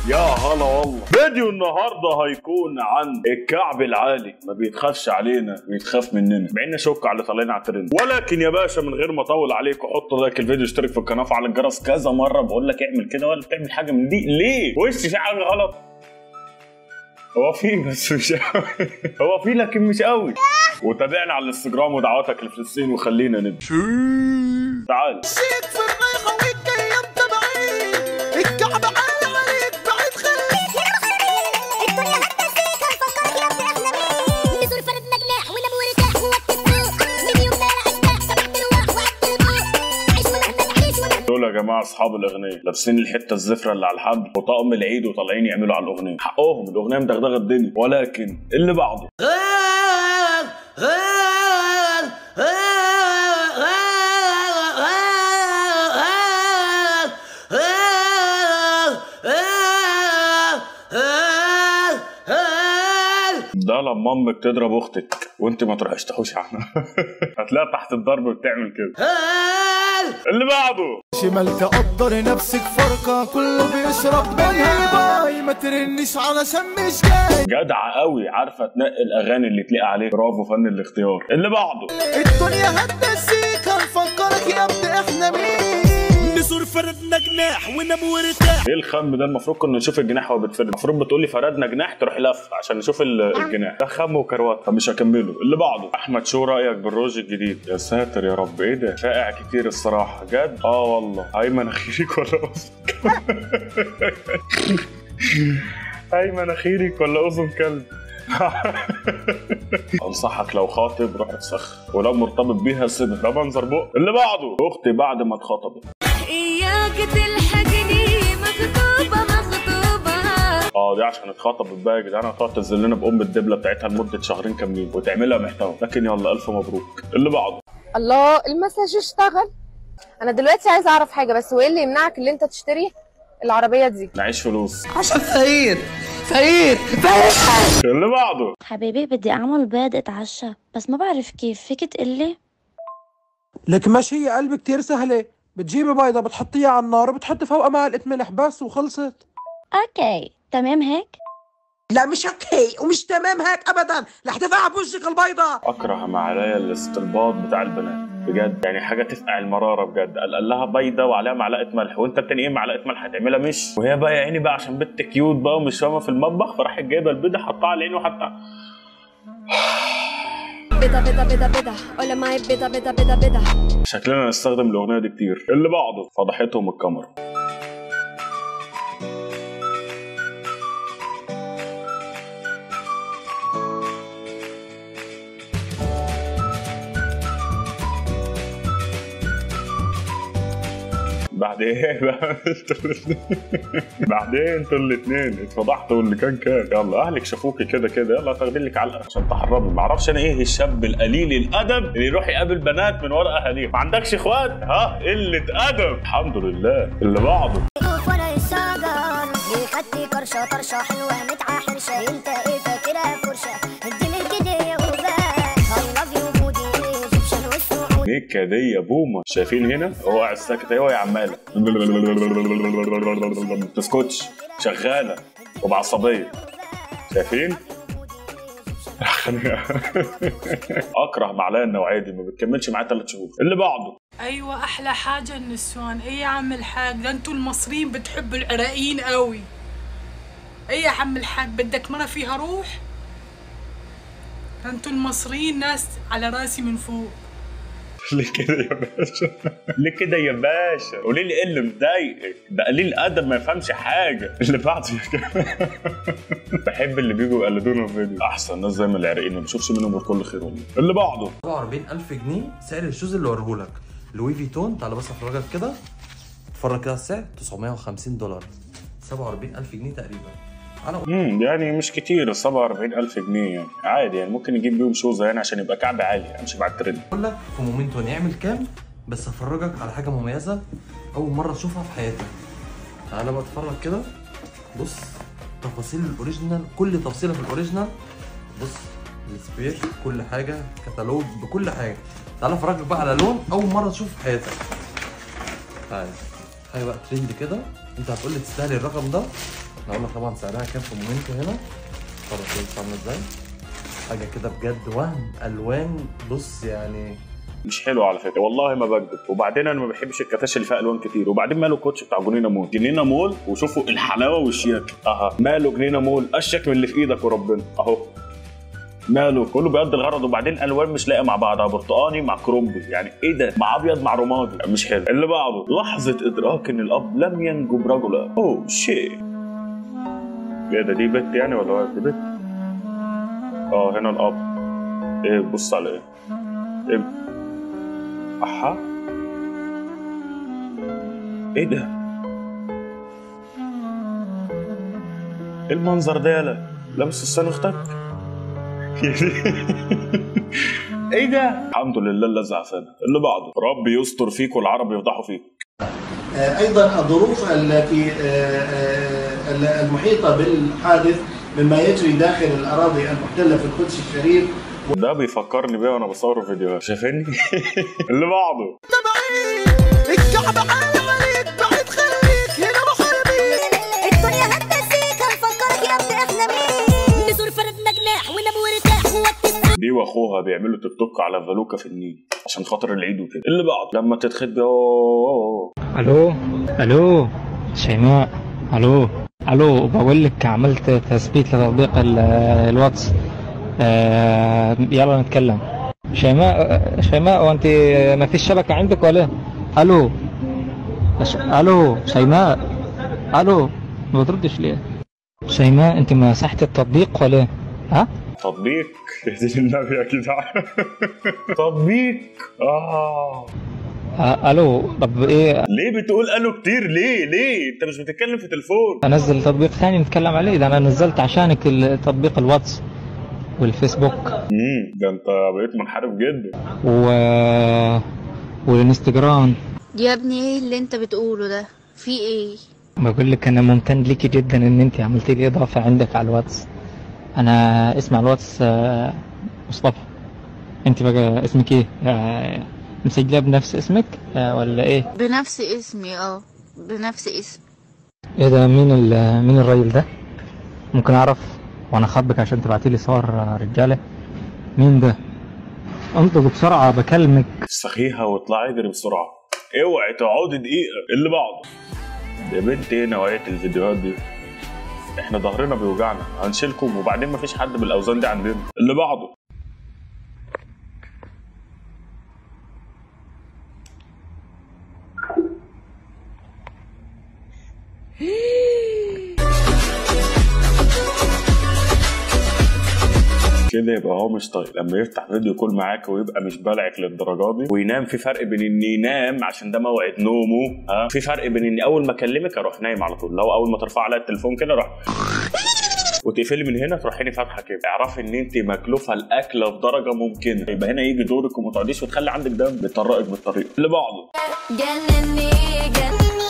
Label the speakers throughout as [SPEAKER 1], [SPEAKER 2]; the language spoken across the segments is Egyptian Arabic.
[SPEAKER 1] يا هلا والله فيديو النهارده هيكون عن الكعب العالي ما بيتخافش علينا بيتخاف مننا مع ان شك على اللي طالعين على الترند ولكن يا باشا من غير ما اطول عليك حط لايك الفيديو اشترك في القناه وفعل الجرس كذا مره بقول لك اعمل كده ولا بتعمل حاجه من دي ليه وش في حاجه غلط هو في بس مش قوي هو في لكن مش قوي وتابعنا على الانستجرام ودعواتك لفلسطين وخلينا نبدا تعال
[SPEAKER 2] شيك في الريحة والكيام تبعي الكعب عالي عليك بعيد خليك
[SPEAKER 3] الدنيا هتنسيك هنفكرك يا ابني احنا مين نزور فردنا جناح ونام ورتاح ووقت من يومنا لا اشتاق سبعت الواح وقت الباص عيش ومهما نعيش ومهما
[SPEAKER 1] دول يا جماعه اصحاب الاغنيه لابسين الحته الزفره اللي على الحبل وطقم العيد وطالعين يعملوا على الاغنيه حقهم الاغنيه مدغدغه الدنيا ولكن اللي بعده ده لما امك تضرب اختك وانت ما تروحش تحوش عنها هتلاقيها تحت الضرب بتعمل كده اللي بعده
[SPEAKER 2] شمال تقدر نفسك فرقة كله بيشرب منها باي ما ترنش علشان مش جاي
[SPEAKER 1] جدعه قوي عارفه تنقي الاغاني اللي تليق عليك برافو فن الاختيار اللي بعده
[SPEAKER 2] الدنيا هتنسيك هنفكرك يا ابني احنا مين نزور فردنا جناح ونام وارتاح
[SPEAKER 1] ايه الخم ده المفروض كنا نشوف الجناح وهو بيتفرد المفروض بتقول لي فردنا جناح تروح لف عشان نشوف ال- الجناح ده خم وكروات فمش هكمله اللي بعده احمد شو رايك بالروج الجديد يا ساتر يا رب ايه ده شائع كتير الصراحه جد اه والله ايمن اخيرك ولا اذن ايمن اخيرك ولا اذن كلب انصحك لو خاطب روح اتسخ ولو مرتبط بيها سيبها ده منظر بق اللي بعده اختي بعد ما اتخطبت
[SPEAKER 3] اياك تلحقني مخطوبة مخطوبة
[SPEAKER 1] اه دي عشان اتخطبت بقى يا جدعان هتقعد تنزل لنا بام الدبله بتاعتها لمده شهرين كاملين وتعملها محتوى لكن يلا الف مبروك اللي بعده
[SPEAKER 4] الله المساج اشتغل انا دلوقتي عايزه اعرف حاجه بس هو ايه اللي يمنعك اللي انت تشتري العربيه دي
[SPEAKER 1] نعيش فلوس
[SPEAKER 2] عشان فقير فقير فقير
[SPEAKER 1] اللي بعده
[SPEAKER 5] حبيبي بدي أعمل بيض أتعشى بس ما بعرف كيف فيك تقلي
[SPEAKER 6] لك ماشي هي قلب كتير سهلة بتجيبي بيضة بتحطيها على النار وبتحطي فوقها معلقة ملح بس وخلصت
[SPEAKER 5] أوكي تمام هيك
[SPEAKER 6] لا مش هيك ومش تمام هيك ابدا رح تفقع بوجهك البيضة
[SPEAKER 1] اكره ما عليا الاستلباط بتاع البنات بجد يعني حاجه تفقع المراره بجد قال قال لها بيضه وعليها معلقه ملح وانت التاني ايه معلقه ملح هتعملها مش وهي بقى يا عيني بقى عشان بنت كيوت بقى ومش فاهمه في المطبخ فراحت جايبه البيضه حطها على عينه وحتى
[SPEAKER 3] بدا بدا بدا بدا ولا معي بدا بدا بدا بدا
[SPEAKER 1] شكلنا نستخدم الاغنيه دي كتير اللي بعده فضحتهم الكاميرا بعد ايه بقى انتوا الاتنين؟ بعد ايه انتوا الاثنين اتفضحتوا واللي كان كان يلا اهلك شافوكي كده كده يلا تاخدين لك علقه عشان تحرمي ما اعرفش انا ايه الشاب القليل الادب اللي يروح يقابل بنات من ورا اهاليه ما عندكش اخوات ها قله ادب الحمد لله اللي بعده
[SPEAKER 3] يقف ورا الشجر بيخدي كرشة طرشة حلوة متعة حرشة انت ايه فاكرها فرشة اديني الجدية وباك I love you بودي ايجيبشن والسعودي
[SPEAKER 1] نكدية بومة شايفين هنا هو قاعد ساكت اهي وهي عمالة ما بتسكتش شغالة وبعصبية شايفين؟ اكره معلقه النوعيه دي ما بتكملش معايا ثلاث شهور اللي بعده
[SPEAKER 7] ايوه احلى حاجه النسوان ايه يا عم الحاج ده انتوا المصريين بتحبوا العراقيين قوي ايه يا عم الحاج بدك مرة فيها روح ده انتوا المصريين ناس على راسي من فوق
[SPEAKER 1] ليه كده يا باشا؟ ليه كده يا باشا؟ قولي لي ايه اللي مضايقك؟ ده قليل ادب ما يفهمش حاجه، اللي بعده يا جماعة. بحب اللي بيجوا يقلدونا في فيديو، احسن ناس زي ما العراقيين ما بشوفش منهم غير كل خير والله. اللي بعده
[SPEAKER 8] 47000 جنيه سعر الشوز اللي وريهولك لوي فيتون تعالى بس افرجك كده اتفرج كده على السعر 950 دولار 47000 جنيه تقريبا انا
[SPEAKER 1] امم يعني مش كتير 47000 جنيه يعني عادي يعني ممكن يجيب بيهم شوزه يعني عشان يبقى كعب عالي امشي مع الترند
[SPEAKER 8] اقول لك في مومنتون يعمل كام بس افرجك على حاجه مميزه اول مره تشوفها في حياتك تعالى بقى اتفرج كده بص تفاصيل الاوريجينال كل تفصيله في الاوريجينال بص السبير كل حاجه كتالوج بكل حاجه تعالى افرجك بقى على لون اول مره تشوفه في حياتك تعالى حاجه بقى ترند كده انت هتقول لي تستاهل الرقم ده احنا قلنا طبعا سعرها كام في مومنتو هنا اتفرج كده عامله ازاي حاجه كده بجد وهم الوان بص يعني
[SPEAKER 1] مش حلو على فكره والله ما بكذب وبعدين انا ما بحبش الكتاش اللي فيها الوان كتير وبعدين ماله الكوتش بتاع جنينه مول جنينه مول وشوفوا الحلاوه والشياكه اها ماله جنينه مول اشيك من اللي في ايدك وربنا اهو ماله كله بيقضي الغرض وبعدين الوان مش لاقيه مع بعضها برتقاني مع كرومبي يعني ايه ده مع ابيض مع رمادي مش حلو اللي بعده لحظه ادراك ان الاب لم ينجب رجلا اوه شيء ايه ده دي بنت يعني ولا ولد دي بنت اه هنا الاب ايه بص على ايه ايه احا ايه ده ايه المنظر ده يالا لابس لسان اختك ايه ده الحمد لله الذي عافانا اللي بعده ربي يستر فيك والعرب يفضحوا فيك
[SPEAKER 9] ايضا الظروف التي آه، آه، المحيطه بالحادث مما يجري داخل الاراضي المحتله في القدس الشريف
[SPEAKER 1] ده بيفكرني بيه وانا بصور فيديوهات شايفني اللي بعده
[SPEAKER 2] الكعبة عالي عليك بعد خليك هنا محاربين
[SPEAKER 3] الدنيا هتنسيك هنفكرك يا ابني احنا مين نزور فردنا جناح ونام وارتاح ووطي
[SPEAKER 1] دي واخوها بيعملوا تيك توك على فالوكا في النيل عشان خاطر العيد وكده اللي بعده لما تتخد بيه أوه.
[SPEAKER 10] الو الو شيماء الو الو بقول لك عملت تثبيت لتطبيق ال- الواتس آه يلا نتكلم شيماء شيماء وانت ما فيش شبكه عندك ولا إيه؟ الو ش... الو شيماء الو ما بتردش ليه شيماء انت مسحت التطبيق ولا إيه؟ ها
[SPEAKER 1] تطبيق يهدي النبي يا جدعان تطبيق اه
[SPEAKER 10] آه الو طب ايه
[SPEAKER 1] ليه بتقول قالوا كتير ليه ليه انت مش بتتكلم في تليفون
[SPEAKER 10] انزل تطبيق ثاني نتكلم عليه ده انا نزلت عشانك التطبيق الواتس والفيسبوك
[SPEAKER 1] امم ده انت بقيت منحرف جدا
[SPEAKER 10] و... والانستجرام
[SPEAKER 5] يا ابني ايه اللي انت بتقوله ده في ايه
[SPEAKER 10] بقول لك انا ممتن ليكي جدا ان انت عملتي لي اضافه عندك على الواتس انا اسمي على الواتس آه، مصطفى انت بقى اسمك ايه آه، مسجله بنفس اسمك آه، ولا ايه
[SPEAKER 5] بنفس اسمي اه بنفس اسمي
[SPEAKER 10] ايه ده مين ال... مين الراجل ده ممكن اعرف وانا اخبك عشان تبعتي لي صور آه، رجاله مين ده انطق بسرعه بكلمك
[SPEAKER 1] استخيها واطلعي اجري بسرعه اوعي تقعدي دقيقه اللي بعده يا بنت ايه نوعيه الفيديوهات دي احنا ظهرنا بيوجعنا هنشيلكم وبعدين مفيش حد بالاوزان دي عندنا اللي بعده كده يبقى هو مش طايق لما يفتح فيديو كول معاك ويبقى مش بلعك للدرجه دي وينام في فرق بين ان ينام عشان ده موعد نومه ها في فرق بين اني اول ما اكلمك اروح نايم على طول لو اول ما ترفع عليا التليفون كده اروح وتقفلي من هنا تروحيني فاتحه كده اعرفي ان انت مكلوفه الاكله بدرجه ممكنه يبقى هنا يجي دورك وما تقعديش وتخلي عندك دم بيطرقك بالطريقه اللي بعده
[SPEAKER 3] جنني جنني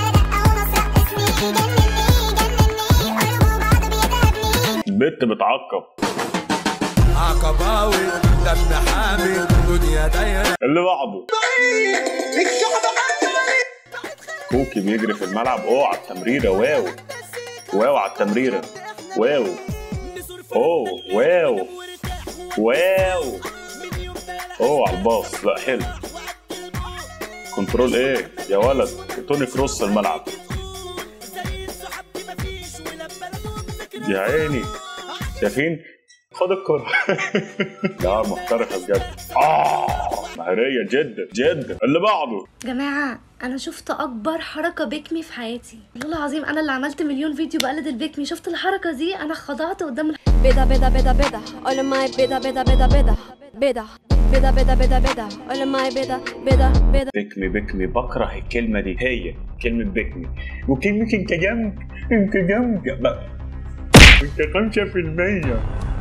[SPEAKER 1] البت بتعقب
[SPEAKER 2] عقباوي دم حامي دنيا دايرة
[SPEAKER 1] اللي بعده
[SPEAKER 2] الكعبة عالي عليك
[SPEAKER 1] كوكي بيجري في الملعب اوه على التمريره واو واو على التمريره واو اوه واو واو اوه على الباص لا حلو كنترول ايه يا ولد توني كروس الملعب يا عيني شايفين خد الكرة لا محترفة بجد اه مهرية جدا جدا اللي بعده
[SPEAKER 11] جماعة أنا شفت أكبر حركة بيكمي في حياتي والله العظيم أنا اللي عملت مليون فيديو بقلد البيكمي شفت الحركة دي أنا خضعت قدام الح...
[SPEAKER 3] بيضة بيضة بيضة بيضة all my بيضة بيضة بيضة بيضة بيضة بيضة بيضة بيضة بيضة all my بيضة بيضة بيضة
[SPEAKER 1] بكمي بكمي بكره الكلمة دي هي كلمة بكمي وكلمة انت جنب انت جنب بقى انت خمسة في المية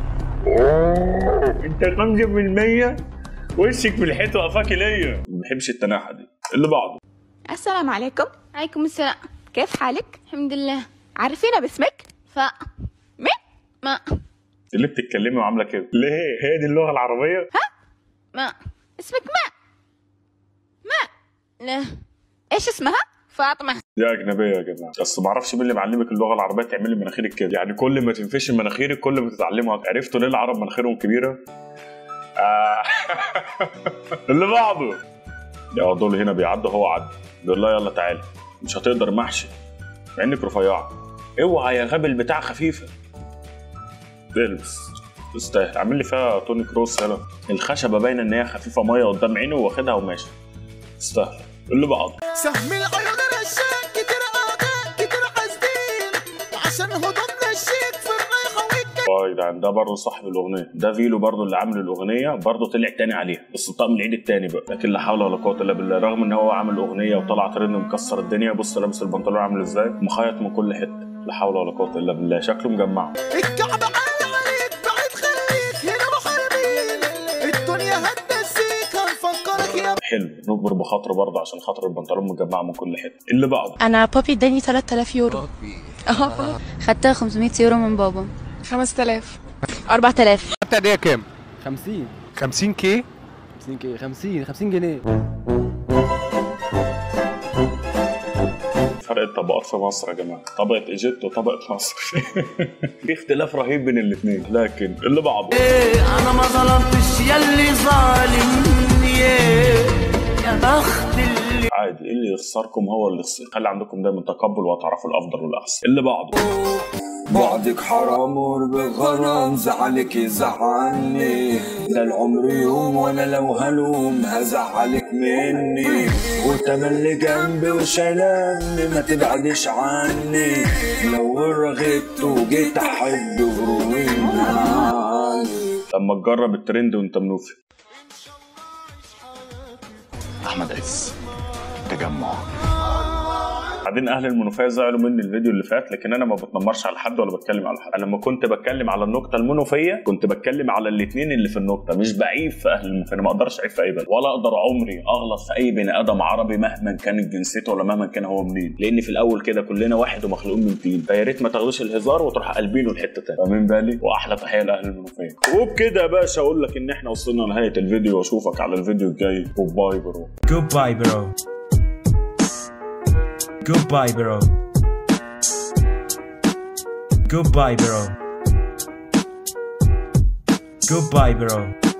[SPEAKER 1] انت خمسة في المية وشك في الحيط وقفاك ليا ما بحبش التناحة دي اللي بعده
[SPEAKER 12] السلام عليكم عليكم السلام كيف حالك الحمد لله عارفين باسمك ف مين ما
[SPEAKER 1] اللي بتتكلمي وعاملة كده ليه هي دي اللغة العربية
[SPEAKER 12] ما اسمك ما ما لا ايش اسمها فاطمه
[SPEAKER 1] دي اجنبيه يا جماعه بس ما اعرفش مين اللي معلمك اللغه العربيه تعملي مناخيرك كده يعني كل ما تنفش مناخيرك كل ما تتعلموا أكتر. عرفتوا ليه العرب مناخيرهم كبيره آه. اللي بعده يا دول هنا بيعدوا هو عدى بيقول لها يلا تعالى مش هتقدر محشي مع انك رفيعه اوعى يا غبي البتاع خفيفه البس تستاهل عامل لي فيها توني كروس هنا الخشبه باينه ان هي خفيفه ميه قدام عينه واخدها وماشي تستاهل اللي بعده
[SPEAKER 2] سهم العيون رشاق كتير اعداء كتير حاسدين عشان هضمنا الشيك في الرايحه والجايه
[SPEAKER 1] اه يا جدعان ده برضه صاحب الاغنيه ده فيلو برضه اللي عامل الاغنيه برضه طلع تاني عليها بس طقم العيد التاني بقى لكن لا حول ولا قوه الا بالله رغم ان هو عامل اغنيه وطلع ترند ومكسر الدنيا بص لابس البنطلون عامل ازاي مخيط من كل حته لا حول ولا قوه الا بالله شكله مجمع
[SPEAKER 2] الكعبة عالي عليك بعيد خليك هنا محاربين الدنيا هتنسيك هنفكرك يا
[SPEAKER 1] حلو نكبر بخاطره برضه عشان خاطر البنطلون مجمع من كل حته اللي بعده
[SPEAKER 13] انا بابي اداني 3000 يورو اه
[SPEAKER 14] خدت 500 يورو من بابا
[SPEAKER 13] 5000 4000
[SPEAKER 15] انت دي كام
[SPEAKER 16] 50
[SPEAKER 15] 50 كي
[SPEAKER 16] 50 كي 50 50 جنيه
[SPEAKER 1] فرق الطبقات في مصر يا جماعه طبقه ايجيبت وطبقه مصر في اختلاف رهيب بين الاثنين لكن اللي بعده
[SPEAKER 2] انا ما ظلمتش ياللي ظالمني يا بخت اللي
[SPEAKER 1] عادي اللي يخسركم هو اللي يخسر خلي عندكم دايما تقبل وتعرفوا الافضل والاحسن اللي بعده
[SPEAKER 17] بعدك حرام وبغرام زعلك يزعلني ده العمر يوم وانا لو هلوم هزعلك مني وتملي جنبي وشايلني ما تبعدش عني لو رغبت وجيت احب غروي
[SPEAKER 1] لما تجرب الترند وانت منوفي
[SPEAKER 18] احمد عز تجمع
[SPEAKER 1] بعدين اهل المنوفيه زعلوا مني الفيديو اللي فات لكن انا ما بتنمرش على حد ولا بتكلم على حد انا لما كنت بتكلم على النكته المنوفيه كنت بتكلم على الاثنين اللي في النكته مش بعيب في اهل المنوفيه أنا ما اقدرش اعيب في اي بلد ولا اقدر عمري اغلط في اي بني ادم عربي مهما كانت جنسيته ولا مهما كان هو منين لان في الاول كده كلنا واحد ومخلوقين من طين فيا ريت ما تاخدوش الهزار وتروح قلبينه لحته تانيه فاهمين بالي واحلى تحيه لاهل المنوفيه وبكده يا باشا اقول لك ان احنا وصلنا لنهايه الفيديو واشوفك على الفيديو الجاي وباي برو
[SPEAKER 19] Goodbye, bro. Goodbye, bro. Goodbye, bro. Goodbye, bro.